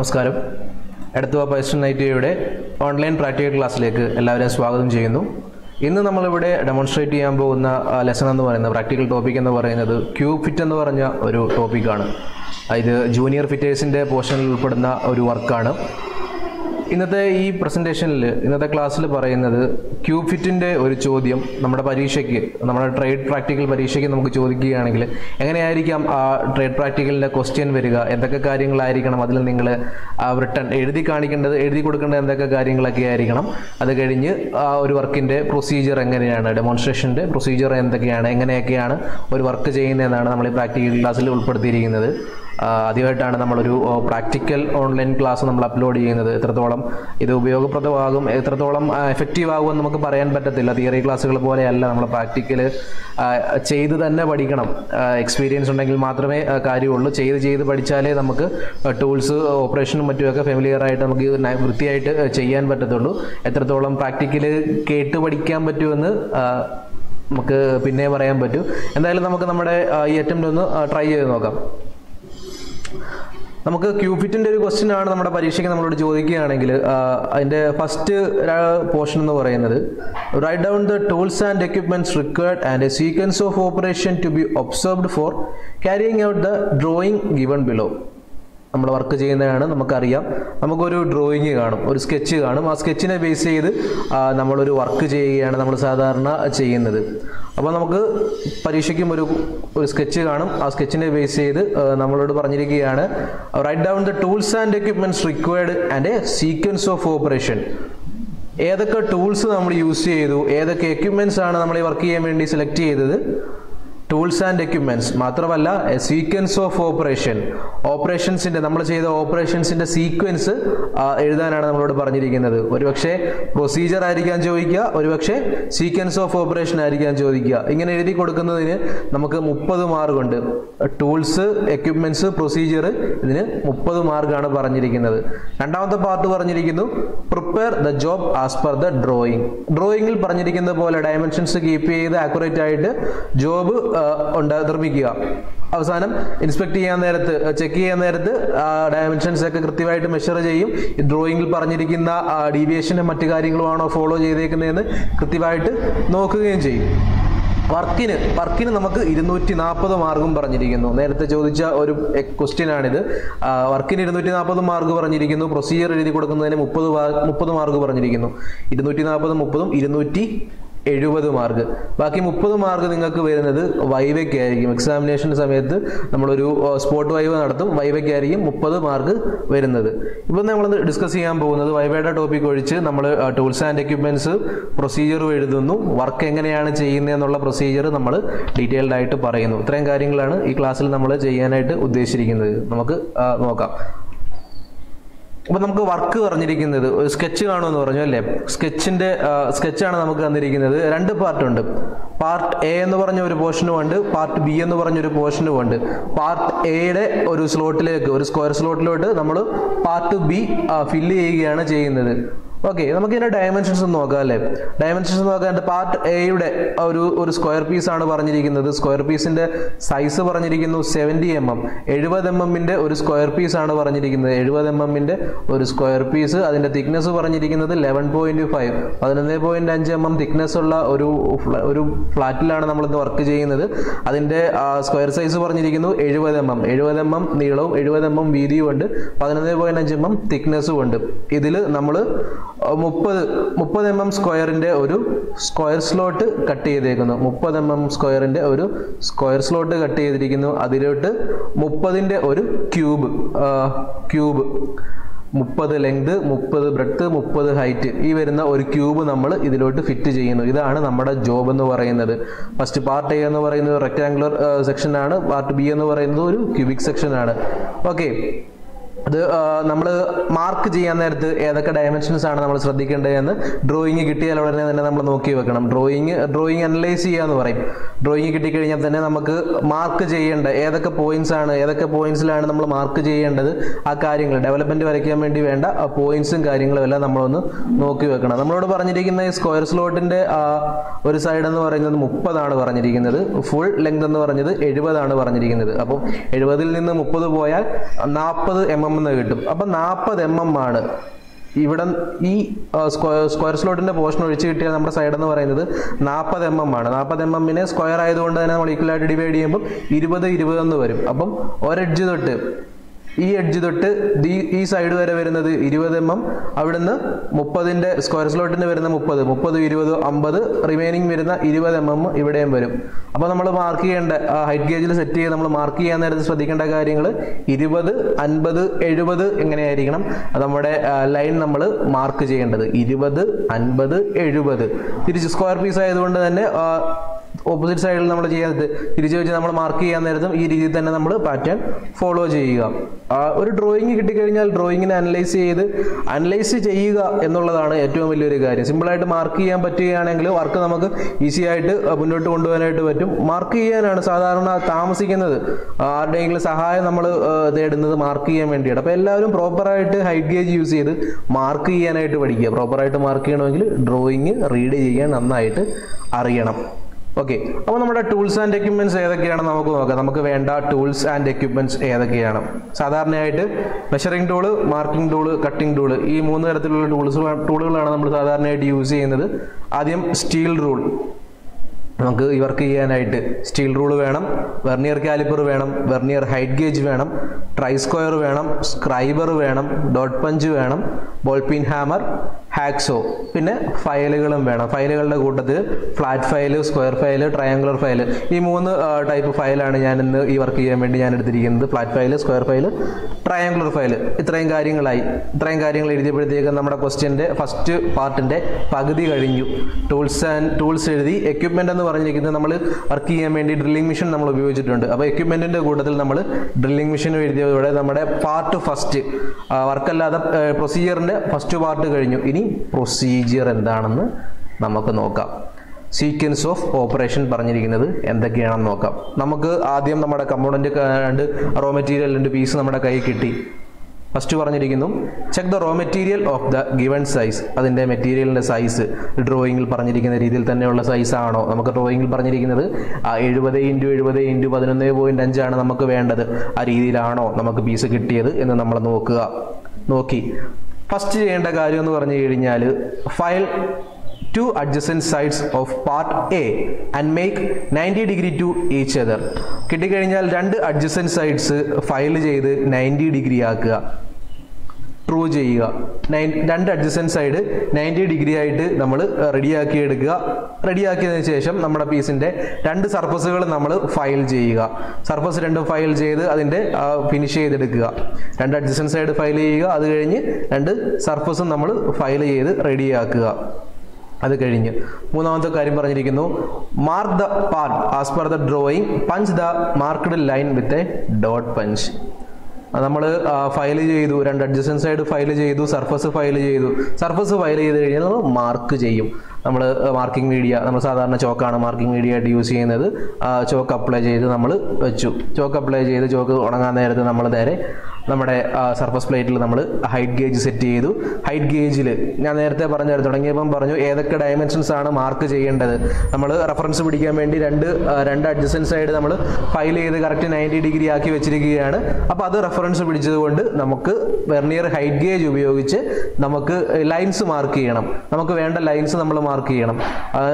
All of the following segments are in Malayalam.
നമസ്കാരം എടത്തുവ പൈസ്റ്റൺ നൈറ്റിയുടെ ഓൺലൈൻ പ്രാക്ടിക്കൽ ക്ലാസ്സിലേക്ക് എല്ലാവരെയും സ്വാഗതം ചെയ്യുന്നു ഇന്ന് നമ്മളിവിടെ ഡെമോൺസ്ട്രേറ്റ് ചെയ്യാൻ പോകുന്ന ലെസൺ എന്ന് പറയുന്നത് പ്രാക്ടിക്കൽ ടോപ്പിക് എന്ന് പറയുന്നത് ക്യൂബ് ഫിറ്റ് എന്ന് പറഞ്ഞ ഒരു ടോപ്പിക്കാണ് ഇത് ജൂനിയർ ഫിറ്റേഴ്സിൻ്റെ പോർഷനിൽ ഉൾപ്പെടുന്ന ഒരു വർക്കാണ് ഇന്നത്തെ ഈ പ്രസൻറ്റേഷനിൽ ഇന്നത്തെ ക്ലാസ്സിൽ പറയുന്നത് ക്യൂബ് ഫിറ്റിൻ്റെ ഒരു ചോദ്യം നമ്മുടെ പരീക്ഷയ്ക്ക് നമ്മുടെ ട്രേഡ് പ്രാക്ടിക്കൽ പരീക്ഷയ്ക്ക് നമുക്ക് ചോദിക്കുകയാണെങ്കിൽ എങ്ങനെയായിരിക്കാം ആ ട്രേഡ് പ്രാക്ടിക്കലിൻ്റെ ക്വസ്റ്റ്യൻ വരിക എന്തൊക്കെ കാര്യങ്ങളായിരിക്കണം അതിൽ നിങ്ങൾ റിട്ടേൺ എഴുതി കാണിക്കേണ്ടത് എഴുതി കൊടുക്കേണ്ട എന്തൊക്കെ കാര്യങ്ങളൊക്കെ ആയിരിക്കണം അത് കഴിഞ്ഞ് ആ ഒരു വർക്കിൻ്റെ പ്രൊസീജിയർ എങ്ങനെയാണ് ഡെമോൺസ്ട്രേഷൻ്റെ പ്രൊസീജിയർ എന്തൊക്കെയാണ് എങ്ങനെയൊക്കെയാണ് ഒരു വർക്ക് ചെയ്യുന്നതെന്നാണ് നമ്മൾ ഈ പ്രാക്ടിക്കൽ ക്ലാസ്സിൽ ഉൾപ്പെടുത്തിയിരിക്കുന്നത് ആ, ആദ്യമായിട്ടാണ് നമ്മളൊരു പ്രാക്ടിക്കൽ ഓൺലൈൻ ക്ലാസ് നമ്മൾ അപ്ലോഡ് ചെയ്യുന്നത് എത്രത്തോളം ഇത് ഉപയോഗപ്രദമാകും എത്രത്തോളം എഫക്റ്റീവ് ആകുമെന്ന് നമുക്ക് പറയാൻ പറ്റത്തില്ല തിയറി ക്ലാസ്സുകൾ പോലെയല്ല നമ്മൾ പ്രാക്ടിക്കൽ ചെയ്ത് തന്നെ പഠിക്കണം എക്സ്പീരിയൻസ് ഉണ്ടെങ്കിൽ മാത്രമേ ആ, കാര്യമുള്ളൂ ചെയ്ത് ചെയ്ത് പഠിച്ചാലേ നമുക്ക് ടൂൾസ് ഓപ്പറേഷനും മറ്റുമൊക്കെ ഫെമിലിയർ ആയിട്ട് നമുക്ക് ഇത് ന- വൃത്തിയായിട്ട് ചെയ്യാൻ പറ്റത്തുള്ളൂ എത്രത്തോളം പ്രാക്ടിക്കൽ കേട്ട് പഠിക്കാൻ പറ്റുമെന്ന് ആ, നമുക്ക് പിന്നെ പറയാൻ പറ്റും എന്തായാലും നമുക്ക് നമ്മുടെ ആ, ഈ അറ്റംപ്റ്റ് ഒന്ന് ട്രൈ ചെയ്ത് നോക്കാം നമുക്ക് ക്യൂഫിറ്റിന്റെ ഒരു ക്വസ്റ്റ്യൻ ആണ് നമ്മുടെ പരീക്ഷയ്ക്ക് നമ്മളോട് ചോദിക്കുകയാണെങ്കിൽ ആ, അതിന്റെ ഫസ്റ്റ് പോർഷൻ എന്ന് പറയുന്നത് write down the tools and equipments required and a sequence of operation to be observed for carrying out the drawing given below നമ്മൾ വർക്ക് ചെയ്യുന്നതാണ് നമുക്കറിയാം നമുക്കൊരു ഡ്രോയിങ് കാണും ഒരു സ്കെച്ച് കാണും ആ സ്കെച്ചിനെ ബേസ് ചെയ്ത് ആ, നമ്മളൊരു വർക്ക് ചെയ്യുകയാണ് നമ്മൾ സാധാരണ ചെയ്യുന്നത് അപ്പോൾ നമുക്ക് പരീക്ഷയ്ക്കും ഒരു ഒരു സ്കെച്ച് കാണും ആ സ്കെച്ചിനെ ബേസ് ചെയ്ത് ആ, നമ്മളോട് പറഞ്ഞിരിക്കുകയാണ് write down the tools and equipments required and a sequence of operation ഏതൊക്കെ ടൂൾസ് നമ്മൾ യൂസ് ചെയ്തു ഏതൊക്കെ എക്യുപ്മെന്റ്സ് ആണ് നമ്മൾ ഈ വർക്ക് ചെയ്യാൻ വേണ്ടി സെലക്ട് ചെയ്തത് ടൂൾസ് ആൻഡ് എക്യുപ്മെന്റ്സ് മാത്രമല്ല എ സീക്വൻസ് ഓഫ് ഓപ്പറേഷൻ ഓപ്പറേഷൻസിന്റെ നമ്മൾ ചെയ്ത ഓപ്പറേഷൻസിന്റെ സീക്വൻസ് എഴുതാനാണ് നമ്മളോട് പറഞ്ഞിരിക്കുന്നത് ഒരുപക്ഷെ പ്രൊസീജിയർ ആയിരിക്കാൻ ചോദിക്കുക ഒരുപക്ഷെ സീക്വൻസ് ഓഫ് ഓപ്പറേഷൻ ആയിരിക്കാൻ ചോദിക്കുക ഇങ്ങനെ എഴുതി കൊടുക്കുന്നതിന് നമുക്ക് മുപ്പത് മാർക്കുണ്ട് ടൂൾസ് എക്യുപ്മെന്റ്സ് പ്രൊസീജിയർ ഇതിന് മുപ്പത് മാർക്കാണ് പറഞ്ഞിരിക്കുന്നത് രണ്ടാമത്തെ പാർട്ട് പറഞ്ഞിരിക്കുന്നു prepare the job as per the drawing ഡ്രോയിങ്ങിൽ പറഞ്ഞിരിക്കുന്ന പോലെ ഡയമെൻഷൻസ് കീപ്പ് ചെയ്ത് ആക്യുറേറ്റ് ആയിട്ട് ജോബ് ഉണ്ട് നിർമ്മിക്കുക അവസാനം ഇൻസ്പെക്ട് ചെയ്യാൻ നേരത്ത് ചെക്ക് ചെയ്യാൻ നേരത്ത് ഡയമെൻഷൻസ് ഒക്കെ കൃത്യമായിട്ട് മെഷർ ചെയ്യും ഈ ഡ്രോയിങ്ങിൽ പറഞ്ഞിരിക്കുന്ന ഡീവിയേഷനും മറ്റു കാര്യങ്ങളുമാണോ ഫോളോ ചെയ്തേക്കുന്നതെന്ന് കൃത്യമായിട്ട് നോക്കുകയും ചെയ്യും വർക്കിന് വർക്കിന് നമുക്ക് ഇരുന്നൂറ്റി നാൽപ്പത് മാർക്കും പറഞ്ഞിരിക്കുന്നു നേരത്തെ ചോദിച്ച ഒരു ക്വസ്റ്റ്യൻ ആണിത് ആ, വർക്കിന് ഇരുന്നൂറ്റി നാൽപ്പത് മാർക്ക് പറഞ്ഞിരിക്കുന്നു പ്രൊസീജിയർ എഴുതി കൊടുക്കുന്നതിന് മുപ്പത് മുപ്പത് മാർക്ക് പറഞ്ഞിരിക്കുന്നു ഇരുന്നൂറ്റി നാൽപ്പത് മുപ്പതും ഇരുന്നൂറ്റി എഴുപത് മാർക്ക് ബാക്കി മുപ്പത് മാർക്ക് നിങ്ങൾക്ക് വരുന്നത് വൈവയ്ക്ക് ആയിരിക്കും എക്സാമിനേഷൻ സമയത്ത് നമ്മളൊരു സ്പോട്ട് വൈവ നടത്തും വൈവയ്ക്ക് ആയിരിക്കും മുപ്പത് മാർക്ക് വരുന്നത് ഇപ്പം നമ്മൾ ഡിസ്കസ് ചെയ്യാൻ പോകുന്നത് വൈവയുടെ ടോപ്പിക് ഒഴിച്ച് നമ്മൾ ടൂൾസ് ആൻഡ് എക്യുപ്മെന്റ്സ് പ്രൊസീജിയർ എഴുതുന്നു വർക്ക് എങ്ങനെയാണ് ചെയ്യുന്നത് എന്നുള്ള പ്രൊസീജിയർ നമ്മൾ ഡീറ്റെയിൽഡ് ആയിട്ട് പറയുന്നു ഇത്രയും കാര്യങ്ങളാണ് ഈ ക്ലാസ്സിൽ നമ്മൾ ചെയ്യാനായിട്ട് ഉദ്ദേശിച്ചിരിക്കുന്നത് നമുക്ക് ആ, നോക്കാം അപ്പൊ നമുക്ക് വർക്ക് പറഞ്ഞിരിക്കുന്നത് ഒരു സ്കെച്ച് കാണുമെന്ന് പറഞ്ഞു അല്ലേ സ്കെച്ചിന്റെ സ്കെച്ചാണ് നമുക്ക് തന്നിരിക്കുന്നത് രണ്ട് പാർട്ട് ഉണ്ട് പാർട്ട് എ എന്ന് പറഞ്ഞ ഒരു പോർഷനും ഉണ്ട് പാർട്ട് ബി എന്ന് പറഞ്ഞ ഒരു പോർഷനും ഉണ്ട് പാർട്ട് എയുടെ ഒരു സ്ലോട്ടിലേക്ക് ഒരു സ്ക്വയർ സ്ലോട്ടിലോട്ട് നമ്മൾ പാർട്ട് ബി ഫില്ല് ചെയ്യുകയാണ് ചെയ്യുന്നത് ഓക്കെ നമുക്ക് ഇതിന്റെ ഡയമെൻഷൻസ് ഒന്ന് നോക്കാം അല്ലേ ഡയമെൻഷൻസ് നോക്കാൻ പാർട്ട് എയുടെ ഒരു ഒരു സ്ക്വയർ പീസ് ആണ് പറഞ്ഞിരിക്കുന്നത് സ്ക്വയർ പീസിന്റെ സൈസ് പറഞ്ഞിരിക്കുന്നു സെവൻറ്റി എം എം എഴുപത് എം എമ്മിന്റെ ഒരു സ്ക്വയർ പീസ് ആണ് പറഞ്ഞിരിക്കുന്നത് എഴുപത് എം എമ്മിന്റെ ഒരു സ്ക്വയർ പീസ് അതിന്റെ തിക്നെസ് പറഞ്ഞിരിക്കുന്നത് ലെവൻ പോയിന്റ് ഫൈവ് പതിനൊന്ന് പോയിന്റ് അഞ്ച് എം എം തിക്നെസ് ഉള്ള ഒരു ഫ്ല- ഒരു ഫ്ലാറ്റിലാണ് നമ്മൾ ഇന്ന് വർക്ക് ചെയ്യുന്നത് അതിന്റെ സ്ക്വയർ സൈസ് പറഞ്ഞിരിക്കുന്നു എഴുപത് എം എം എഴുപത് എം എം നീളവും എഴുപത് എം എം വീതിയും ഉണ്ട് പതിനൊന്ന് പോയിന്റ് അഞ്ച് എം എം തിക്നെസ്സും ഉണ്ട് ഇതിൽ നമ്മൾ മുപ്പത് മുപ്പത് എം എം സ്ക്വയറിന്റെ ഒരു സ്ക്വയർ സ്ലോട്ട് കട്ട് ചെയ്തേക്കുന്നു മുപ്പത് എം എം സ്ക്വയറിന്റെ ഒരു സ്ക്വയർ സ്ലോട്ട് കട്ട് ചെയ്തിരിക്കുന്നു അതിലോട്ട് മുപ്പതിന്റെ ഒരു ക്യൂബ് ക്യൂബ് മുപ്പത് ലെങ്ത് മുപ്പത് ബ്രെഡ്ത്ത് മുപ്പത് ഹൈറ്റ് ഈ വരുന്ന ഒരു ക്യൂബ് നമ്മൾ ഇതിലോട്ട് ഫിറ്റ് ചെയ്യുന്നു ഇതാണ് നമ്മുടെ ജോബ് എന്ന് പറയുന്നത് ഫസ്റ്റ് പാർട്ട് എ എന്ന് പറയുന്നത് റെക്ടാങ്കുലർ സെക്ഷൻ ആണ് പാർട്ട് ബി എന്ന് പറയുന്നത് ഒരു ക്യൂബിക് സെക്ഷൻ ആണ് ഓക്കെ അത് നമ്മൾ മാർക്ക് ചെയ്യാൻ നേരത്ത് ഏതൊക്കെ ഡയമെൻഷൻസ് ആണ് നമ്മൾ ശ്രദ്ധിക്കേണ്ടതെന്ന് ഡ്രോയിങ് കിട്ടിയാൽ ഉടനെ തന്നെ നമ്മൾ നോക്കി വെക്കണം ഡ്രോയിങ് ഡ്രോയിങ് അനലൈസ് ചെയ്യുക എന്ന് പറയും ഡ്രോയിങ് കിട്ടിക്കഴിഞ്ഞാൽ തന്നെ നമുക്ക് മാർക്ക് ചെയ്യേണ്ട ഏതൊക്കെ പോയിന്റ്സ് ആണ് ഏതൊക്കെ പോയിന്റ്സിലാണ് നമ്മൾ മാർക്ക് ചെയ്യേണ്ടത് ആ കാര്യങ്ങൾ ഡെവലപ്മെന്റ് വരയ്ക്കാൻ വേണ്ടി വേണ്ട പോയിന്റ്സും കാര്യങ്ങളും എല്ലാം നമ്മളൊന്ന് നോക്കി വെക്കണം നമ്മളോട് പറഞ്ഞിരിക്കുന്ന ഈ സ്ക്വയർ സ്ലോട്ടിന്റെ ഒരു സൈഡ് എന്ന് പറയുന്നത് മുപ്പതാണ് പറഞ്ഞിരിക്കുന്നത് ഫുൾ ലെങ്ത് എന്ന് പറഞ്ഞത് എഴുപതാണ് പറഞ്ഞിരിക്കുന്നത് അപ്പം എഴുപതിൽ നിന്ന് മുപ്പത് പോയാൽ നാൽപ്പത് എം എം എം എന്ന് കിട്ടും അപ്പം നാൽപ്പത് എം എം ആണ് ഇവിടെ ഈ സ്ക്വയർ സ്ക്വയർ സ്ലോട്ടിന്റെ പോർഷൻ ഒഴിച്ച് കിട്ടിയ നമ്മുടെ സൈഡ് എന്ന് പറയുന്നത് നാൽപ്പത് എം എം ആണ് നാൽപ്പത് എം എമ്മിനെ സ്ക്വയർ ആയതുകൊണ്ട് തന്നെ നമ്മൾ ഈക്വൽ ആയിട്ട് ഡിവൈഡ് ചെയ്യുമ്പോൾ ഇരുപത് ഇരുപത് എന്ന് വരും അപ്പം ഒരെഡ്ജ് തൊട്ട് ഈ എഡ്ജ് തൊട്ട് ദി- ഈ സൈഡ് വരെ വരുന്നത് ഇരുപത് എം എം അവിടുന്ന് മുപ്പതിന്റെ സ്ക്വയർ സ്ലോട്ടിന് വരുന്ന മുപ്പത് മുപ്പത് ഇരുപത് അമ്പത് റിമൈനിങ് വരുന്ന ഇരുപത് എം എം ഇവിടെയും വരും അപ്പോൾ നമ്മൾ മാർക്ക് ചെയ്യേണ്ട ഹൈറ്റ് ഗേജിൽ സെറ്റ് ചെയ്ത് നമ്മൾ മാർക്ക് ചെയ്യാൻ നേരത്ത് ശ്രദ്ധിക്കേണ്ട കാര്യങ്ങൾ ഇരുപത് അൻപത് എഴുപത് എങ്ങനെയായിരിക്കണം അത് നമ്മുടെ ലൈൻ നമ്മൾ മാർക്ക് ചെയ്യേണ്ടത് ഇരുപത് അൻപത് എഴുപത് തിരിച്ച് സ്ക്വയർ പീസ് ആയതുകൊണ്ട് തന്നെ ഓപ്പോസിറ്റ് സൈഡിൽ നമ്മൾ ചെയ്യാത്തത് തിരിച്ചു വെച്ച് നമ്മൾ മാർക്ക് ചെയ്യാൻ നേരത്തും ഈ രീതിയിൽ തന്നെ നമ്മൾ പാറ്റേൺ ഫോളോ ചെയ്യുക ആ, ഒരു ഡ്രോയിങ് കിട്ടിക്കഴിഞ്ഞാൽ ഡ്രോയിങ്ങിനെ അനലൈസ് ചെയ്ത് അനലൈസ് ചെയ്യുക എന്നുള്ളതാണ് ഏറ്റവും വലിയൊരു കാര്യം സിമ്പിളായിട്ട് മാർക്ക് ചെയ്യാൻ പറ്റുകയാണെങ്കിൽ വർക്ക് നമുക്ക് ഈസി ആയിട്ട് ആ, മുന്നോട്ട് കൊണ്ടുപോകാനായിട്ട് പറ്റും മാർക്ക് ചെയ്യാനാണ് സാധാരണ താമസിക്കുന്നത് ആരുടെയെങ്കിലും സഹായം നമ്മൾ തേടുന്നത് മാർക്ക് ചെയ്യാൻ വേണ്ടിയാണ് അപ്പോൾ എല്ലാവരും പ്രോപ്പറായിട്ട് ഹൈറ്റ് ഗേജ് യൂസ് ചെയ്ത് മാർക്ക് ചെയ്യാനായിട്ട് പഠിക്കുക പ്രോപ്പറായിട്ട് മാർക്ക് ചെയ്യണമെങ്കിൽ ഡ്രോയിങ് റീഡ് ചെയ്യാൻ നന്നായിട്ട് അറിയണം ഓക്കെ അപ്പോൾ നമ്മുടെ ടൂൾസ് ആൻഡ് എക്യുപ്മെന്റ്സ് ഏതൊക്കെയാണ് നമുക്ക് നോക്കാം നമുക്ക് വേണ്ട ടൂൾസ് ആൻഡ് എക്യുപ്മെന്റ്സ് ഏതൊക്കെയാണ് സാധാരണയായിട്ട് measuring tool marking tool cutting tool ഈ മൂന്ന് തരത്തിലുള്ള ടൂൾസ് ടൂളുകളാണ് നമ്മൾ സാധാരണയായിട്ട് യൂസ് ചെയ്യുന്നത് ആദ്യം സ്റ്റീൽ റൂൾ നമുക്ക് ഈ വർക്ക് ചെയ്യാനായിട്ട് സ്റ്റീൽ റൂൾ വേണം വെർണിയർ കാലിപ്പർ വേണം വെർണിയർ ഹൈറ്റ് ഗേജ് വേണം ട്രൈ സ്ക്വയർ വേണം സ്ക്രൈബർ വേണം ഡോട്ട് പഞ്ച് വേണം ബോൾപിൻ ഹാമർ ഹാക്സോ പിന്നെ ഫയലുകളും വേണം ഫയലുകളുടെ കൂട്ടത്തിൽ flat file square file triangular file ഈ മൂന്ന് ടൈപ്പ് ഫയലാണ് ഞാൻ ഇന്ന് ഈ വർക്ക് ചെയ്യാൻ വേണ്ടി ഞാൻ എടുത്തിരിക്കുന്നത് flat file square file triangular file ഇത്രയും കാര്യങ്ങളായി ഇത്രയും കാര്യങ്ങൾ എഴുതിയപ്പോഴത്തേക്ക് നമ്മുടെ ക്വസ്റ്റ്യൻ്റെ ഫസ്റ്റ് പാർട്ടിൻ്റെ പകുതി കഴിഞ്ഞു ടൂൾസ് ആൻഡ് ടൂൾസ് എഴുതി എക്യുപ്മെൻ്റ് എന്ന് പറഞ്ഞിരിക്കുന്നത് നമ്മൾ വർക്ക് ചെയ്യാൻ വേണ്ടി ഡ്രില്ലിംഗ് മെഷീൻ നമ്മൾ ഉപയോഗിച്ചിട്ടുണ്ട് അപ്പോൾ എക്യുപ്മെൻറ്റിൻ്റെ കൂട്ടത്തിൽ നമ്മൾ ഡ്രില്ലിംഗ് മെഷീൻ എഴുതിയതോടെ നമ്മുടെ പാർട്ട് ഫസ്റ്റ് വർക്കല്ലാതെ പ്രൊസീജിയറിൻ്റെ ഫസ്റ്റ് പാർട്ട് കഴിഞ്ഞു ഇനി പ്രൊസീജിയർ എന്താണെന്ന് നമുക്ക് നോക്കാം സീക്വൻസ് ഓഫ് ഓപ്പറേഷൻ പറഞ്ഞിരിക്കുന്നത് എന്തൊക്കെയാണെന്ന് നോക്കാം നമുക്ക് ആദ്യം നമ്മുടെ കമ്പോണന്റ് രണ്ട് റോ മെറ്റീരിയൽ രണ്ട് പീസ് നമ്മുടെ കയ്യിൽ കിട്ടി ഫസ്റ്റ് പറഞ്ഞിരിക്കുന്നു check the raw material of the given size അതിൻ്റെ മെറ്റീരിയലിൻ്റെ സൈസ് ഡ്രോയിങ്ങിൽ പറഞ്ഞിരിക്കുന്ന രീതിയിൽ തന്നെയുള്ള സൈസ് ആണോ നമുക്ക് ഡ്രോയിങ്ങിൽ പറഞ്ഞിരിക്കുന്നത് എഴുപത് ഇൻറ്റു എഴുപത് ഇൻറ്റു പതിനൊന്ന് പോയിൻറ്റ് അഞ്ചാണ് നമുക്ക് വേണ്ടത് ആ രീതിയിലാണോ നമുക്ക് പീസ് കിട്ടിയത് എന്ന് നമ്മൾ നോക്കുക നോക്കി ഫസ്റ്റ് ചെയ്യേണ്ട കാര്യം എന്ന് പറഞ്ഞു കഴിഞ്ഞാൽ file to adjacent sides of part A and make ninety degree to each other കിട്ടിക്കഴിഞ്ഞാൽ രണ്ട് അഡ്ജസൻറ്റ് സൈഡ്സ് ഫയൽ ചെയ്ത് നയൻറ്റി ഡിഗ്രി ആക്കുക ട്രൂ ചെയ്യുക നയൻ രണ്ട് അഡ്ജസൻറ്റ് സൈഡ് നയൻറ്റി ഡിഗ്രി ആയിട്ട് നമ്മൾ റെഡിയാക്കി എടുക്കുക റെഡിയാക്കിയതിന് ശേഷം നമ്മുടെ പീസിൻ്റെ രണ്ട് സർഫസുകൾ നമ്മൾ ഫയൽ ചെയ്യുക സർഫസ് രണ്ടും ഫയൽ ചെയ്ത് അതിൻ്റെ ഫിനിഷ് ചെയ്തെടുക്കുക രണ്ട് അഡ്ജസൻറ്റ് സൈഡ് ഫയൽ ചെയ്യുക അത് കഴിഞ്ഞ് രണ്ട് സർഫസും നമ്മൾ ഫയൽ ചെയ്ത് റെഡിയാക്കുക അത് കഴിഞ്ഞ് മൂന്നാമത്തെ കാര്യം പറഞ്ഞിരിക്കുന്നു mark the part as per the drawing punch the marked line with a dot punch നമ്മൾ ഫയൽ ചെയ്തു രണ്ട് അഡ്ജസ്റ്റൻ സൈഡ് ഫയൽ ചെയ്തു സർഫസ് ഫയൽ ചെയ്തു സർഫസ് ഫയൽ ചെയ്ത് കഴിഞ്ഞാൽ നമ്മൾ മാർക്ക് ചെയ്യും നമ്മൾ മാർക്കിംഗ് മീഡിയ നമ്മൾ സാധാരണ ചോക്കാണ് മാർക്കിംഗ് മീഡിയ ആയിട്ട് യൂസ് ചെയ്യുന്നത് ചോക്ക് അപ്ലൈ ചെയ്ത് നമ്മൾ വെച്ചു ചോക്ക് അപ്ലൈ ചെയ്ത് ചോക്ക് ഉണങ്ങാൻ നേരത്ത് നമ്മൾ നേരെ നമ്മുടെ സർഫസ് പ്ലേറ്റിൽ നമ്മൾ ഹൈറ്റ് ഗേജ് സെറ്റ് ചെയ്തു ഹൈറ്റ് ഗേജിൽ ഞാൻ നേരത്തെ പറഞ്ഞായിരുന്നു തുടങ്ങിയപ്പം പറഞ്ഞു ഏതൊക്കെ ഡയമെൻഷൻസ് ആണ് മാർക്ക് ചെയ്യേണ്ടത് നമ്മൾ റെഫറൻസ് പിടിക്കാൻ വേണ്ടി രണ്ട് ആ, രണ്ട് അഡ്ജസ്റ്റൻ സൈഡ് നമ്മൾ ഫയൽ ചെയ്ത് കറക്റ്റ് നയൻറ്റി ഡിഗ്രി ആക്കി വെച്ചിരിക്കുകയാണ് അപ്പോൾ അത് റെഫറൻസ് പിടിച്ചതുകൊണ്ട് നമുക്ക് വെർണിയർ ഹൈറ്റ് ഗേജ് ഉപയോഗിച്ച് നമുക്ക് ലൈൻസ് മാർക്ക് ചെയ്യണം നമുക്ക് വേണ്ട ലൈൻസ് നമ്മൾ മാർക്ക് ചെയ്യണം ആ,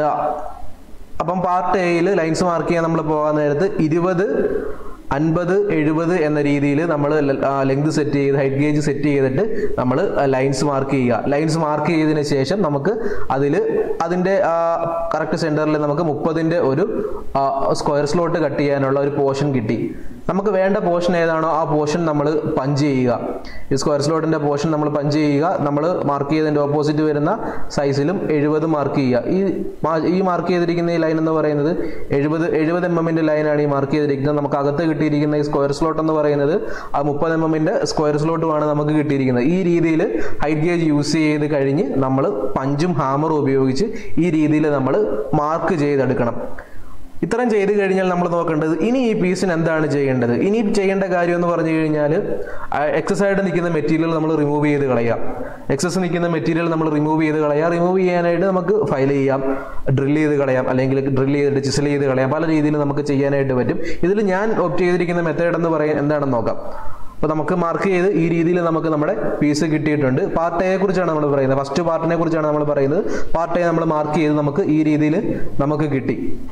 അപ്പം പാർട്ട് എയിൽ ലൈൻസ് മാർക്ക് ചെയ്യാൻ നമ്മൾ പോകാൻ നേരത്ത് ഇരുപത് അൻപത് എഴുപത് എന്ന രീതിയിൽ നമ്മൾ ലെങ്ത് സെറ്റ് ചെയ്ത് ഹൈറ്റ് ഗേജ് സെറ്റ് ചെയ്തിട്ട് നമ്മൾ ലൈൻസ് മാർക്ക് ചെയ്യുക ലൈൻസ് മാർക്ക് ചെയ്തതിന് ശേഷം നമുക്ക് അതിൽ അതിൻ്റെ കറക്റ്റ് സെൻറ്ററിൽ നമുക്ക് മുപ്പതിൻ്റെ ഒരു സ്ക്വയർ സ്ലോട്ട് കട്ട് ചെയ്യാനുള്ള ഒരു പോർഷൻ കിട്ടി നമുക്ക് വേണ്ട പോർഷൻ ഏതാണോ ആ പോർഷൻ നമ്മൾ പഞ്ച് ചെയ്യുക ഈ സ്ക്വയർ സ്ലോട്ടിൻ്റെ പോർഷൻ നമ്മൾ പഞ്ച് ചെയ്യുക നമ്മൾ മാർക്ക് ചെയ്തതിൻ്റെ ഓപ്പോസിറ്റ് വരുന്ന സൈസിലും എഴുപത് മാർക്ക് ചെയ്യുക ഈ മാ- ഈ മാർക്ക് ചെയ്തിരിക്കുന്ന ഈ ലൈൻ എന്ന് പറയുന്നത് എഴുപത് എഴുപത് എം എമ്മിൻ്റെ ലൈനാണ് ഈ മാർക്ക് ചെയ്തിരിക്കുന്നത് നമുക്ക് അകത്ത് കിട്ടിയിരിക്കുന്ന ഈ സ്ക്വയർ സ്ലോട്ട് എന്ന് പറയുന്നത് ആ മുപ്പത് എം എമ്മിൻ്റെ സ്ക്വയർ സ്ലോട്ടുമാണ് നമുക്ക് കിട്ടിയിരിക്കുന്നത് ഈ രീതിയിൽ ഹൈറ്റ് ഗേജ് യൂസ് ചെയ്ത് കഴിഞ്ഞ് നമ്മൾ പഞ്ചും ഹാമറും ഉപയോഗിച്ച് ഈ രീതിയിൽ നമ്മൾ മാർക്ക് ചെയ്തെടുക്കണം ഇത്രയും ചെയ്ത് കഴിഞ്ഞാൽ നമ്മൾ നോക്കേണ്ടത് ഇനി ഈ പീസിന് എന്താണ് ചെയ്യേണ്ടത് ഇനി ചെയ്യേണ്ട കാര്യം എന്ന് പറഞ്ഞു കഴിഞ്ഞാൽ എക്സസ് ആയിട്ട് നിൽക്കുന്ന മെറ്റീരിയൽ നമ്മൾ റിമൂവ് ചെയ്ത് കളയാം എക്സസ് നിൽക്കുന്ന മെറ്റീരിയൽ നമ്മൾ റിമൂവ് ചെയ്ത് കളയാം റിമൂവ് ചെയ്യാനായിട്ട് നമുക്ക് ഫയൽ ചെയ്യാം ഡ്രിൽ ചെയ്ത് കളയാം അല്ലെങ്കിൽ ഡ്രിൽ ചെയ്തിട്ട് ചിസൽ ചെയ്ത് കളയാം പല രീതിയിൽ നമുക്ക് ചെയ്യാനായിട്ട് പറ്റും ഇതിൽ ഞാൻ ഓപ്റ്റ് ചെയ്തിരിക്കുന്ന മെത്തേഡ് എന്ന് പറയാൻ എന്താണെന്ന് നോക്കാം അപ്പോൾ നമുക്ക് മാർക്ക് ചെയ്ത് ഈ രീതിയിൽ നമുക്ക് നമ്മുടെ പീസ് കിട്ടിയിട്ടുണ്ട് പാർട്ട് എയെ കുറിച്ചാണ് നമ്മൾ പറയുന്നത് ഫസ്റ്റ് പാർട്ടിനെ കുറിച്ചാണ് നമ്മൾ പറയുന്നത് പാർട്ട് എ നമ്മൾ മാർക്ക് ചെയ്ത് നമുക്ക് ഈ രീതിയിൽ നമുക്ക് കിട്ടി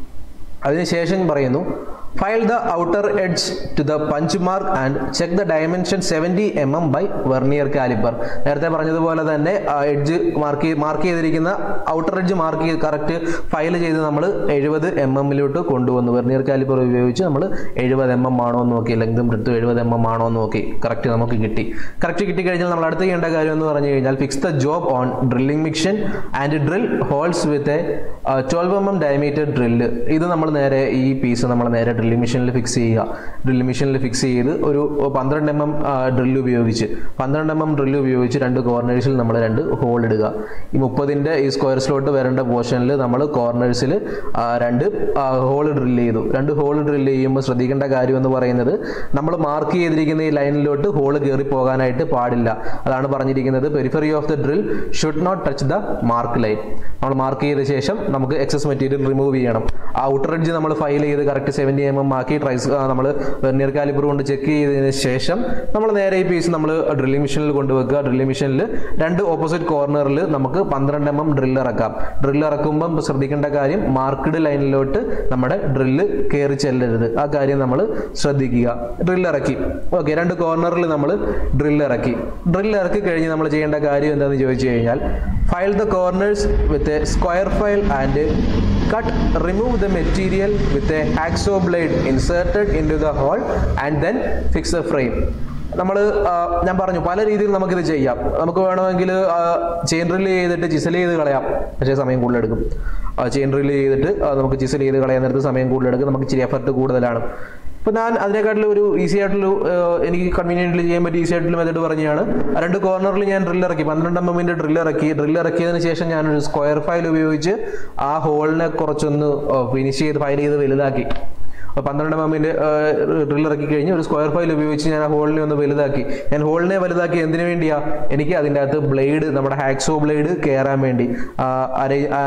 അതിനുശേഷം പറയുന്നു file the outer edge to the punch mark and check the dimension seventy M M by vernier caliper നേരത്തെ പറഞ്ഞതുപോലെ തന്നെ എഡ്ജ് മാർക്ക് മാർക്ക് ചെയ്തിരിക്കുന്ന ഔട്ടർ എഡ്ജ് മാർക്ക് ചെയ്ത് കറക്റ്റ് ഫയൽ ചെയ്ത് നമ്മൾ എഴുപത് എം എമ്മിലോട്ട് കൊണ്ടുവന്നു വെർണിയർ കാലിപ്പർ ഉപയോഗിച്ച് നമ്മൾ എഴുപത് എം എം ആണോ എന്ന് നോക്കി ലെങ്തും ബ്രെഡ്ത്തും എഴുപത് എം എം ആണോ എന്ന് നോക്കി കറക്റ്റ് നമുക്ക് കിട്ടി കറക്റ്റ് കിട്ടിക്കഴിഞ്ഞാൽ നമ്മൾ അടുത്ത് ചെയ്യേണ്ട കാര്യം എന്ന് പറഞ്ഞു കഴിഞ്ഞാൽ fix the job on drilling machine and drill holes with a twelve M M diameter drill ഇത് നമ്മൾ നേരെ ഈ പീസ് നമ്മൾ നേരെ ഡ്രില്ലിംഗ് മെഷീനിൽ ഫിക്സ് ചെയ്യുക ഡ്രില്ലിംഗ് മെഷീനിൽ ഫിക്സ് ചെയ്ത് ഒരു പന്ത്രണ്ട് എം എം ഡ്രില്ല് ഉപയോഗിച്ച് പന്ത്രണ്ട് എം എം ഡ്രില്ല് ഉപയോഗിച്ച് രണ്ട് കോർണേഴ്സിൽ നമ്മൾ രണ്ട് ഹോൾ ഇടുക ഈ മുപ്പതിൻ്റെ ഈ സ്ക്വയർ സ്ലോട്ട് വരേണ്ട പോർഷനിൽ നമ്മൾ കോർണേഴ്സിൽ രണ്ട് ഹോൾ ഡ്രില്ല് ചെയ്തു രണ്ട് ഹോൾ ഡ്രില്ല് ചെയ്യുമ്പോൾ ശ്രദ്ധിക്കേണ്ട കാര്യം എന്ന് പറയുന്നത് നമ്മൾ മാർക്ക് ചെയ്തിരിക്കുന്ന ഈ ലൈനിലോട്ട് ഹോൾ കയറി പോകാനായിട്ട് പാടില്ല അതാണ് പറഞ്ഞിരിക്കുന്നത് periphery of the drill should not touch the mark line നമ്മൾ മാർക്ക് ചെയ്ത ശേഷം നമുക്ക് എക്സസ് മെറ്റീരിയൽ റിമൂവ് ചെയ്യണം ആ ഔട്ടർ എഡ്ജ് നമ്മൾ ഫയൽ ചെയ്ത് കറക്റ്റ് സെവൻറ്റി എം എം ആക്കി ട്രൈസ് നമ്മൾ വെർണിയർ കാലിബർ കൊണ്ട് ചെക്ക് ചെയ്തതിന് ശേഷം നമ്മൾ നേരെ ഈ പീസ് നമ്മൾ ഡ്രില്ലിംഗ് മെഷീനിൽ കൊണ്ടുവെക്കുക ഡ്രില്ലിംഗ് മെഷീനിൽ രണ്ട് ഓപ്പോസിറ്റ് കോർണറിൽ നമുക്ക് പന്ത്രണ്ട് എം എം ഡ്രില്ല് ഇറക്കാം ഡ്രില്ല് ഇറക്കുമ്പം ശ്രദ്ധിക്കേണ്ട കാര്യം മാർക്ക്ഡ് ലൈനിലോട്ട് നമ്മുടെ ഡ്രില്ല് കയറി ചെല്ലരുത് ആ കാര്യം നമ്മൾ ശ്രദ്ധിക്കുക ഡ്രില്ല് ഇറക്കി ഓക്കെ രണ്ട് കോർണറിൽ നമ്മൾ ഡ്രില്ല് ഇറക്കി ഡ്രില്ല് ഇറക്കി കഴിഞ്ഞ് നമ്മൾ ചെയ്യേണ്ട കാര്യം എന്താണെന്ന് ചോദിച്ചു കഴിഞ്ഞാൽ file the corners with a square file and cut remove the material with a hacksaw blade inserted into the hole and then fix the frame നമ്മൾ ഞാൻ പറഞ്ഞു പല രീതിയിൽ നമുക്കിത് ചെയ്യാം നമുക്ക് വേണമെങ്കിൽ ചെയിൻ ഡ്രില്ല് ചെയ്തിട്ട് ചിസൽ ചെയ്ത് കളയാം പക്ഷേ സമയം കൂടുതലെടുക്കും ചെയിൻ ഡ്രില്ല് ചെയ്തിട്ട് ആ, നമുക്ക് ചിസൽ ചെയ്ത് കളയാൻ നേരത്ത് സമയം കൂടുതലെടുക്കും നമുക്ക് ഇച്ചിരി എഫർട്ട് കൂടുതലാണ് ഇപ്പം ഞാൻ അതിനെക്കാട്ടിലും ഒരു ഈസി ആയിട്ടുള്ള ഏഹ്, എനിക്ക് കൺവീനിയൻ്റ്ലി ചെയ്യാൻ പറ്റിയ ഈസി ആയിട്ടുള്ള മെത്തേഡ് പറഞ്ഞാണ് ആ രണ്ട് കോർണറിൽ ഞാൻ ഡ്രില്ല് ഇറക്കി പന്ത്രണ്ട് എം എമ്മിൻ്റെ ഡ്രില്ല് ഇറക്കി ഡ്രില്ല് ഇറക്കിയതിന് ശേഷം ഞാനൊരു സ്ക്വയർ ഫയൽ ഉപയോഗിച്ച് ആ ഹോളിനെ കുറച്ചൊന്ന് ഫിനിഷ് ചെയ്ത് ഫയൽ ചെയ്ത് വലുതാക്കി അപ്പോൾ പന്ത്രണ്ട് എം എമ്മിൻ്റെ ഡ്രില്ല് ഇറക്കി കഴിഞ്ഞ് ഒരു സ്ക്വയർ ഫയൽ ഉപയോഗിച്ച് ഞാൻ ആ ഹോളിനെ ഒന്ന് വലുതാക്കി ഞാൻ ഹോളിനെ വലുതാക്കി എന്തിനു വേണ്ടിയാ എനിക്ക് അതിൻ്റെ അകത്ത് ബ്ലേഡ് നമ്മുടെ ഹാക്സോ ബ്ലേഡ് കയറാൻ വേണ്ടി ആ, അരേ ആ,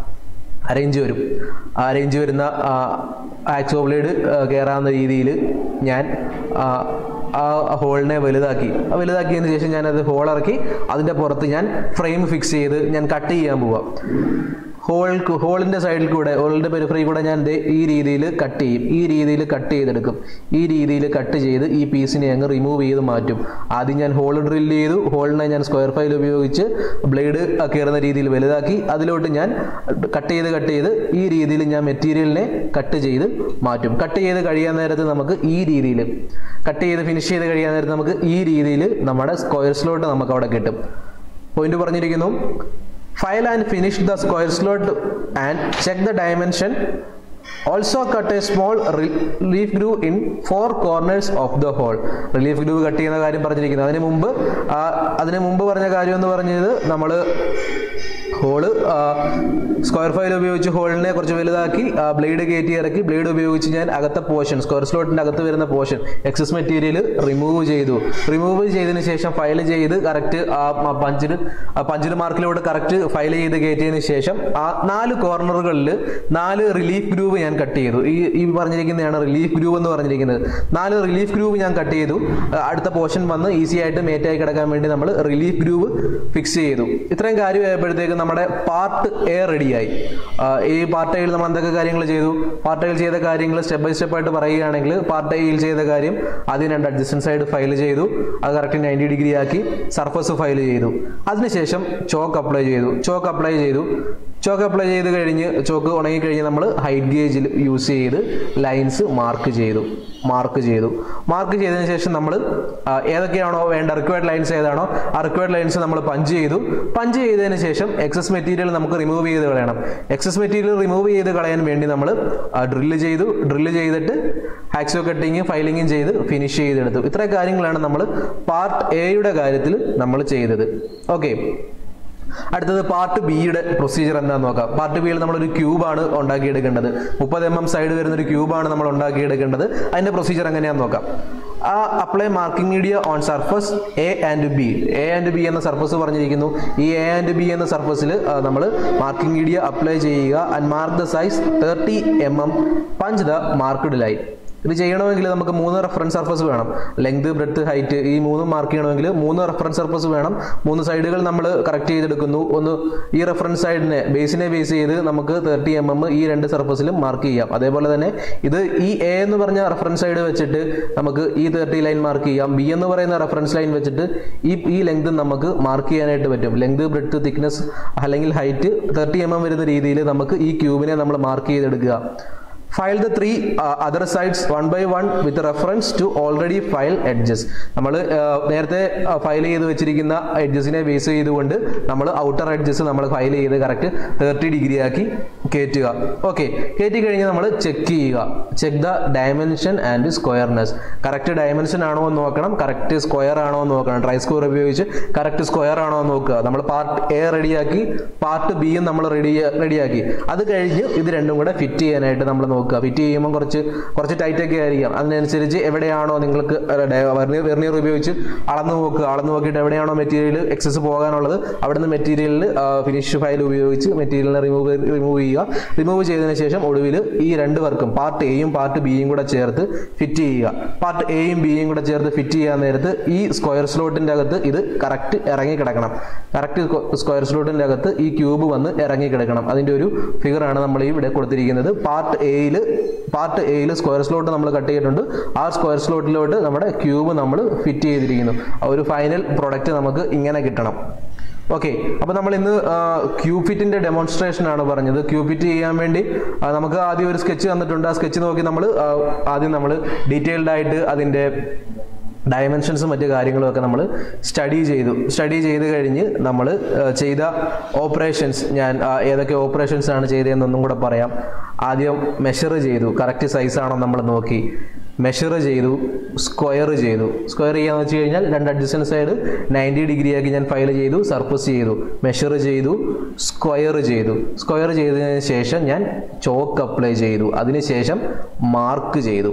അറേഞ്ച് വരും ആ അറേഞ്ച് വരുന്ന ആക്സോ ബ്ലേഡ് കയറാവുന്ന രീതിയിൽ ഞാൻ ആ, ആ ഹോളിനെ വലുതാക്കി ആ വലുതാക്കിയതിന് ശേഷം ഞാൻ അത് ഹോൾ ഇറക്കി അതിൻ്റെ പുറത്ത് ഞാൻ ഫ്രെയിം ഫിക്സ് ചെയ്ത് ഞാൻ കട്ട് ചെയ്യാൻ പോവാം ഹോൾ ഹോളിൻ്റെ സൈഡിൽ കൂടെ ഹോളിൻ്റെ പെരിഫറി കൂടെ ഞാൻ ദേ ഈ രീതിയിൽ കട്ട് ചെയ്യും ഈ രീതിയിൽ കട്ട് ചെയ്തെടുക്കും ഈ രീതിയിൽ കട്ട് ചെയ്ത് ഈ പീസിനെ അങ്ങ് റിമൂവ് ചെയ്ത് മാറ്റും ആദ്യം ഞാൻ ഹോൾ ഡ്രില്ല് ചെയ്തു ഹോളിനെ ഞാൻ സ്ക്വയർ ഫയൽ ഉപയോഗിച്ച് ബ്ലേഡ് കയറുന്ന രീതിയിൽ വലുതാക്കി അതിലോട്ട് ഞാൻ കട്ട് ചെയ്ത് കട്ട് ചെയ്ത് ഈ രീതിയിൽ ഞാൻ മെറ്റീരിയലിനെ കട്ട് ചെയ്ത് മാറ്റും കട്ട് ചെയ്ത് കഴിയാൻ നേരത്ത് നമുക്ക് ഈ രീതിയിൽ കട്ട് ചെയ്ത് ഫിനിഷ് ചെയ്ത് കഴിയാൻ നേരത്ത് നമുക്ക് ഈ രീതിയിൽ നമ്മുടെ സ്ക്വയർ സ്ലോട്ട് നമുക്ക് അവിടെ കിട്ടും പോയിന്റ് പറഞ്ഞിരിക്കുന്നു file and finish the square slot and check the dimension also cut a small relief groove in four corners of the hole relief groove cut ചെയ്യുന്ന കാര്യം പറഞ്ഞിരിക്കുന്നത് അതിന് മുമ്പ് ആ, അതിന് മുമ്പ് പറഞ്ഞ കാര്യം എന്ന് പറഞ്ഞത് നമ്മൾ ഹോള് സ്ക്വയർ ഫയൽ ഉപയോഗിച്ച് ഹോളിനെ കുറച്ച് വലുതാക്കി ബ്ലേഡ് കയറ്റി ഇറക്കി ബ്ലേഡ് ഉപയോഗിച്ച് ഞാൻ അകത്തെ പോർഷൻ സ്ക്വയർ സ്ലോട്ടിൻ്റെ അകത്ത് വരുന്ന പോർഷൻ എക്സസ് മെറ്റീരിയൽ റിമൂവ് ചെയ്തു റിമൂവ് ചെയ്തതിന് ശേഷം ഫയൽ ചെയ്ത് കറക്റ്റ് ആ പഞ്ചിൽ പഞ്ചിൽ മാർക്കിലോട്ട് കറക്റ്റ് ഫയൽ ചെയ്ത് കയറ്റിയതിന് ശേഷം ആ നാല് കോർണറുകളിൽ നാല് റിലീഫ് ഗ്രൂവ് ഞാൻ കട്ട് ചെയ്തു ഈ ഈ പറഞ്ഞിരിക്കുന്നതാണ് റിലീഫ് ഗ്രൂവ് എന്ന് പറഞ്ഞിരിക്കുന്നത് നാല് റിലീഫ് ഗ്രൂവ് ഞാൻ കട്ട് ചെയ്തു ആ, അടുത്ത പോർഷൻ വന്ന് ഈസി ആയിട്ട് മേറ്റായി കിടക്കാൻ വേണ്ടി നമ്മൾ റിലീഫ് ഗ്രൂവ് ഫിക്സ് ചെയ്തു ഇത്രയും കാര്യം ആയപ്പോഴത്തേക്ക് നമ്മുടെ പാർട്ട് എ റെഡിയായി ഈ പാർട്ട് എയിൽ നമ്മൾ എന്തൊക്കെ കാര്യങ്ങൾ ചെയ്തു പാർട്ട് എയിൽ ചെയ്ത കാര്യങ്ങൾ സ്റ്റെപ്പ് ബൈ സ്റ്റെപ്പ് ആയിട്ട് പറയുകയാണെങ്കിൽ പാർട്ട് എയിൽ ചെയ്ത കാര്യം ആദ്യം രണ്ട് അഡ്ജസ്റ്റൻ സൈഡ് ഫയൽ ചെയ്തു അത് കറക്റ്റ് നയൻറ്റി ഡിഗ്രി ആക്കി സർഫസ് ഫയൽ ചെയ്തു അതിനുശേഷം ചോക്ക് അപ്ലൈ ചെയ്തു ചോക്ക് അപ്ലൈ ചെയ്തു ചോക്ക് അപ്ലൈ ചെയ്ത് കഴിഞ്ഞ് ചോക്ക് ഉണങ്ങി കഴിഞ്ഞ് നമ്മൾ ഹൈറ്റ് ഗേജിൽ യൂസ് ചെയ്ത് ലൈൻസ് മാർക്ക് ചെയ്തു മാർക്ക് ചെയ്തു മാർക്ക് ചെയ്തതിന് ശേഷം നമ്മൾ ഏതൊക്കെയാണോ വേണ്ട റിക്വയർഡ് ലൈൻസ് ഏതാണോ ആ റിക്വയർഡ് ലൈൻസ് നമ്മൾ പഞ്ച് ചെയ്തു പഞ്ച് ചെയ്തതിന് ശേഷം എക്സസ് മെറ്റീരിയൽ നമുക്ക് റിമൂവ് ചെയ്ത് കളയണം എക്സസ് മെറ്റീരിയൽ റിമൂവ് ചെയ്ത് കളയാൻ വേണ്ടി നമ്മൾ ഡ്രില്ല് ചെയ്തു ഡ്രില്ല് ചെയ്തിട്ട് ഹാക്സോ കട്ടിങ് ഫൈലിങ്ങും ചെയ്ത് ഫിനിഷ് ചെയ്തെടുത്തു ഇത്രയും കാര്യങ്ങളാണ് നമ്മൾ പാർട്ട് എയുടെ കാര്യത്തിൽ നമ്മൾ ചെയ്തത് ഓക്കെ അടുത്തത് പാർട്ട് ബിയുടെ പ്രൊസീജിയർ എന്താന്ന് നോക്കാം പാർട്ട് ബിയിൽ നമ്മൾ ഒരു ക്യൂബാണ് ഉണ്ടാക്കിയെടുക്കേണ്ടത് മുപ്പത് എം എം സൈഡ് വരുന്ന ഒരു ക്യൂബാണ് നമ്മൾ ഉണ്ടാക്കിയെടുക്കേണ്ടത് അതിന്റെ പ്രൊസീജിയർ എങ്ങനെയാന്ന് നോക്കാം ആ apply marking media on surface A and B A and B എന്ന സർഫസ് പറഞ്ഞിരിക്കുന്നു ഈ എ ആൻഡ് ബി എന്ന സർഫസിൽ നമ്മൾ മാർക്കിംഗ് മീഡിയ അപ്ലൈ ചെയ്യുക and mark the size thirty M M punch the marked line ഇത് ചെയ്യണമെങ്കിൽ നമുക്ക് മൂന്ന് റെഫറൻസ് സർഫസ് വേണം ലെങ്ത് ബ്രെഡ്ത്ത് ഹൈറ്റ് ഈ മൂന്നും മാർക്ക് ചെയ്യണമെങ്കിൽ മൂന്ന് റെഫറൻസ് സർഫസ് വേണം മൂന്ന് സൈഡുകൾ നമ്മൾ കറക്റ്റ് ചെയ്തെടുക്കുന്നു ഒന്ന് ഈ റെഫറൻസ് സൈഡിനെ ബേസിനെ ബേസ് ചെയ്ത് നമുക്ക് തേർട്ടി എം എം ഈ രണ്ട് സർഫസിലും മാർക്ക് ചെയ്യാം അതേപോലെ തന്നെ ഇത് ഈ എ എന്ന് പറഞ്ഞ റെഫറൻസ് സൈഡ് വെച്ചിട്ട് നമുക്ക് ഈ തേർട്ടി ലൈൻ മാർക്ക് ചെയ്യാം ബി എന്ന് പറയുന്ന റെഫറൻസ് ലൈൻ വെച്ചിട്ട് ഈ ഈ ലെങ്ത് നമുക്ക് മാർക്ക് ചെയ്യാനായിട്ട് പറ്റും ലെങ്ത് ബ്രെഡ്ത്ത് തിക്നെസ് അല്ലെങ്കിൽ ഹൈറ്റ് തേർട്ടി എം എം വരുന്ന രീതിയിൽ നമുക്ക് ഈ ക്യൂബിനെ നമ്മൾ മാർക്ക് ചെയ്തെടുക്കുക file the three other sides one by one with reference to already file edges നമ്മൾ നേരത്തെ ഫയൽ ചെയ്ത് വെച്ചിരിക്കുന്ന എഡ്ജസിനെ ബേസ് ചെയ്തുകൊണ്ട് നമ്മൾ ഔട്ടർ എഡ്ജസ് നമ്മൾ ഫയൽ ചെയ്ത് കറക്റ്റ് തേർട്ടി ഡിഗ്രി ആക്കി കയറ്റുക ഓക്കെ കയറ്റി കഴിഞ്ഞ് നമ്മൾ ചെക്ക് ചെയ്യുക check the dimension and squareness correct dimension ആണോ എന്ന് നോക്കണം കറക്റ്റ് സ്ക്വയർ ആണോ എന്ന് നോക്കണം ട്രൈ സ്ക്വയർ ഉപയോഗിച്ച് കറക്റ്റ് സ്ക്വയർ ആണോ എന്ന് നോക്കുക നമ്മൾ പാർട്ട് എ റെഡിയാക്കി പാർട്ട് ബിയും നമ്മൾ റെഡി റെഡിയാക്കി അത് കഴിഞ്ഞ് ഇത് രണ്ടും കൂടെ ഫിറ്റ് ചെയ്യാനായിട്ട് നമ്മൾ നോക്കുക ഫിറ്റ് ചെയ്യുമ്പോൾ കുറച്ച് കുറച്ച് ടൈറ്റ് ഒക്കെ ആയിരിക്കാം അതിനനുസരിച്ച് എവിടെയാണോ നിങ്ങൾക്ക് വെർണിയർ വെർണിയർ ഉപയോഗിച്ച് അളന്ന് നോക്കുക അളന്ന് നോക്കിയിട്ട് എവിടെയാണോ മെറ്റീരിയൽ എക്സസ് പോകാനുള്ളത് അവിടുന്ന് മെറ്റീരിയലിൽ ഫിനിഷ് ഫയൽ ഉപയോഗിച്ച് മെറ്റീരിയലിനെ റിമൂവ് റിമൂവ് ചെയ്യുക റിമൂവ് ചെയ്തതിന് ശേഷം ഒടുവിൽ ഈ രണ്ട് വർക്കും പാർട്ട് എയും പാർട്ട് ബിയും കൂടെ ചേർത്ത് ഫിറ്റ് ചെയ്യുക പാർട്ട് എയും ബിയും കൂടെ ചേർത്ത് ഫിറ്റ് ചെയ്യാൻ നേരത്ത് ഈ സ്ക്വയർ സ്ലോട്ടിൻ്റെ അകത്ത് ഇത് കറക്റ്റ് ഇറങ്ങി കിടക്കണം കറക്റ്റ് സ്ക്വയർ സ്ലോട്ടിൻ്റെ അകത്ത് ഈ ക്യൂബ് വന്ന് ഇറങ്ങി കിടക്കണം അതിൻ്റെ ഒരു ഫിഗറാണ് നമ്മൾ ഈ ഇവിടെ കൊടുത്തിരിക്കുന്നത് പാർട്ട് എയിൽ പാർട്ട് എയിൽ സ്ക്വയർ സ്ലോട്ട് നമ്മൾ കട്ട് ചെയ്തിട്ടുണ്ട് ആ സ്ക്വയർ സ്ലോട്ടിലോട്ട് നമ്മുടെ ക്യൂബ് നമ്മൾ ഫിറ്റ് ചെയ്തിരിക്കുന്നു ആ ഒരു ഫൈനൽ പ്രൊഡക്റ്റ് നമുക്ക് ഇങ്ങനെ കിട്ടണം ഓക്കെ അപ്പോൾ നമ്മൾ ഇന്ന് ക്യൂബ് ഫിറ്റിന്റെ ഡെമോൺസ്ട്രേഷൻ ആണ് പറഞ്ഞത് ക്യൂബ് ഫിറ്റ് ചെയ്യാൻ വേണ്ടി ആ, നമുക്ക് ആദ്യം ഒരു സ്കെച്ച് തന്നിട്ടുണ്ട് ആ സ്കെച്ച് നോക്കി നമ്മൾ ആദ്യം നമ്മൾ ഡീറ്റെയിൽഡ് ആയിട്ട് അതിൻ്റെ ഡയമെൻഷൻസും മറ്റു കാര്യങ്ങളും ഒക്കെ നമ്മൾ സ്റ്റഡി ചെയ്തു സ്റ്റഡി ചെയ്ത് കഴിഞ്ഞ് നമ്മൾ ചെയ്ത ഓപ്പറേഷൻസ് ഞാൻ ആ, ഏതൊക്കെ ഓപ്പറേഷൻസ് ആണ് ചെയ്തതെന്നൊന്നും കൂടെ പറയാം ആദ്യം മെഷർ ചെയ്തു കറക്റ്റ് സൈസ് ആണോ നമ്മൾ നോക്കി മെഷർ ചെയ്തു സ്ക്വയർ ചെയ്തു സ്ക്വയർ ചെയ്യാന്ന് വെച്ച് കഴിഞ്ഞാൽ രണ്ട് അഡ്ജസ്റ്റൻറ്റ് സൈഡ് നയൻറ്റി ഡിഗ്രി ആക്കി ഞാൻ ഫയൽ ചെയ്തു സർഫസ് ചെയ്തു മെഷർ ചെയ്തു സ്ക്വയർ ചെയ്തു സ്ക്വയർ ചെയ്തതിന് ശേഷം ഞാൻ ചോക്ക് അപ്ലൈ ചെയ്തു അതിനുശേഷം മാർക്ക് ചെയ്തു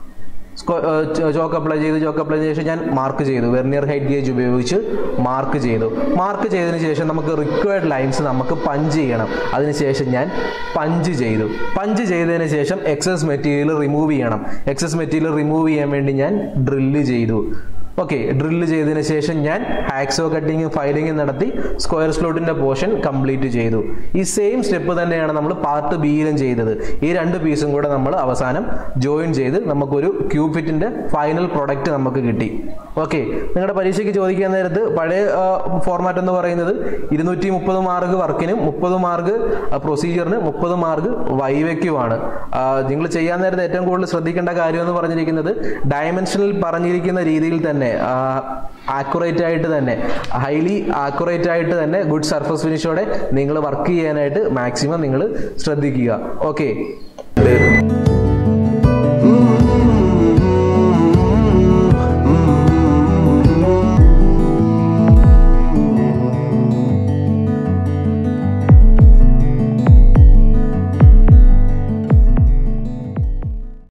ചോക്ക് അപ്ലൈ ചെയ്ത് ചോക്ക് അപ്ലൈ ചെയ്ത ശേഷം ഞാൻ മാർക്ക് ചെയ്തു വെർണിയർ ഹൈറ്റ് ഗേജ് ഉപയോഗിച്ച് മാർക്ക് ചെയ്തു മാർക്ക് ചെയ്തതിന് ശേഷം നമുക്ക് റിക്വയർഡ് ലൈൻസ് നമുക്ക് പഞ്ച് ചെയ്യണം അതിനുശേഷം ഞാൻ പഞ്ച് ചെയ്തു പഞ്ച് ചെയ്തതിന് ശേഷം എക്സസ് മെറ്റീരിയൽ റിമൂവ് ചെയ്യണം എക്സസ് മെറ്റീരിയൽ റിമൂവ് ചെയ്യാൻ വേണ്ടി ഞാൻ ഡ്രില്ല് ചെയ്തു ഓക്കെ ഡ്രില്ല് ചെയ്തതിന് ശേഷം ഞാൻ ഹാക്സോ കട്ടിങ്ങും ഫയലിങ്ങും നടത്തി സ്ക്വയർ സ്ലോട്ടിന്റെ പോർഷൻ കംപ്ലീറ്റ് ചെയ്തു ഈ സെയിം സ്റ്റെപ്പ് തന്നെയാണ് നമ്മൾ പാർട്ട് ബിയിലും ചെയ്തത് ഈ രണ്ട് പീസും കൂടെ നമ്മൾ അവസാനം ജോയിൻ ചെയ്ത് നമുക്കൊരു ക്യൂബ് ഫിറ്റിന്റെ ഫൈനൽ പ്രൊഡക്റ്റ് നമുക്ക് കിട്ടി ഓക്കെ നിങ്ങളുടെ പരീക്ഷയ്ക്ക് ചോദിക്കാൻ നേരത്ത് പഴയ ഫോർമാറ്റ് എന്ന് പറയുന്നത് ഇരുന്നൂറ്റി മുപ്പത് മാർക്ക് വർക്കിനും മുപ്പത് മാർക്ക് പ്രൊസീജിയറിന് മുപ്പത് മാർക്ക് വൈവയ്ക്കുമാണ് നിങ്ങൾ ചെയ്യാൻ നേരത്ത് ഏറ്റവും കൂടുതൽ ശ്രദ്ധിക്കേണ്ട കാര്യം എന്ന് പറഞ്ഞിരിക്കുന്നത് ഡയമെൻഷനിൽ പറഞ്ഞിരിക്കുന്ന രീതിയിൽ തന്നെ ആക്യുറേറ്റ് ആയിട്ട് തന്നെ ഹൈലി ആക്യുറേറ്റ് ആയിട്ട് തന്നെ ഗുഡ് സർഫസ് ഫിനിഷോടെ നിങ്ങൾ വർക്ക് ചെയ്യാനായിട്ട് മാക്സിമം നിങ്ങൾ ശ്രദ്ധിക്കുക ഓക്കെ